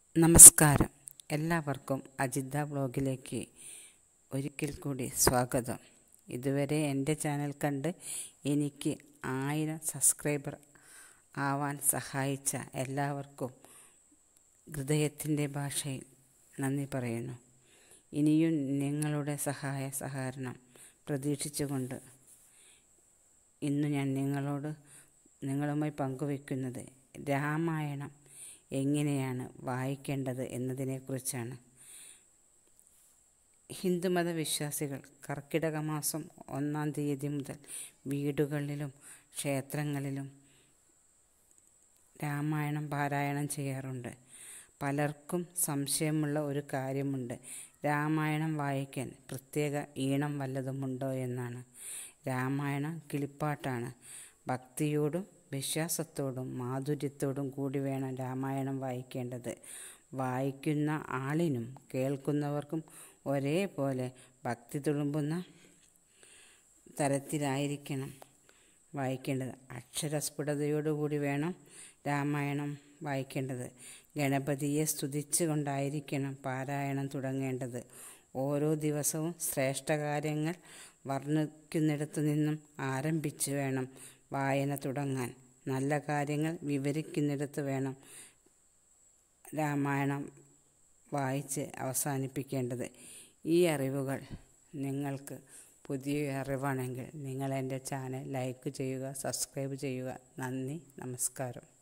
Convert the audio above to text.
നമസ്കാരം എല്ലാവർക്കും അജിത ബ്ലോഗിലേക്ക് ഒരിക്കൽ കൂടി സ്വാഗതം ഇതുവരെ എൻ്റെ ചാനൽ കണ്ട് എനിക്ക് ആയിരം സബ്സ്ക്രൈബർ ആവാൻ സഹായിച്ച എല്ലാവർക്കും ഹൃദയത്തിൻ്റെ ഭാഷയിൽ നന്ദി പറയുന്നു ഇനിയും നിങ്ങളുടെ സഹായ സഹകരണം പ്രതീക്ഷിച്ചുകൊണ്ട് ഇന്ന് ഞാൻ നിങ്ങളോട് നിങ്ങളുമായി പങ്കുവയ്ക്കുന്നത് രാമായണം എങ്ങനെയാണ് വായിക്കേണ്ടത് എന്നതിനെക്കുറിച്ചാണ് ഹിന്ദുമത വിശ്വാസികൾ കർക്കിടക മാസം ഒന്നാം തീയതി മുതൽ വീടുകളിലും ക്ഷേത്രങ്ങളിലും രാമായണം പാരായണം ചെയ്യാറുണ്ട് പലർക്കും സംശയമുള്ള ഒരു കാര്യമുണ്ട് രാമായണം വായിക്കാൻ പ്രത്യേക ഈണം വല്ലതുമുണ്ടോ എന്നാണ് രാമായണം കിളിപ്പാട്ടാണ് ഭക്തിയോടും വിശ്വാസത്തോടും മാധുര്യത്തോടും കൂടി വേണം രാമായണം വായിക്കേണ്ടത് വായിക്കുന്ന ആളിനും കേൾക്കുന്നവർക്കും ഒരേപോലെ ഭക്തി തുളുമ്പുന്ന തരത്തിലായിരിക്കണം വായിക്കേണ്ടത് അക്ഷരസ്ഫുടതയോടുകൂടി വേണം രാമായണം വായിക്കേണ്ടത് ഗണപതിയെ സ്തുതിച്ചു കൊണ്ടായിരിക്കണം പാരായണം തുടങ്ങേണ്ടത് ഓരോ ദിവസവും ശ്രേഷ്ഠകാര്യങ്ങൾ വർണ്ണിക്കുന്നിടത്തു നിന്നും ആരംഭിച്ച് വേണം വായന തുടങ്ങാൻ നല്ല കാര്യങ്ങൾ വിവരിക്കുന്നിടത്ത് വേണം രാമായണം വായിച്ച് അവസാനിപ്പിക്കേണ്ടത് ഈ അറിവുകൾ നിങ്ങൾക്ക് പുതിയ അറിവാണെങ്കിൽ നിങ്ങൾ എൻ്റെ ചാനൽ ലൈക്ക് ചെയ്യുക സബ്സ്ക്രൈബ് ചെയ്യുക നന്ദി നമസ്കാരം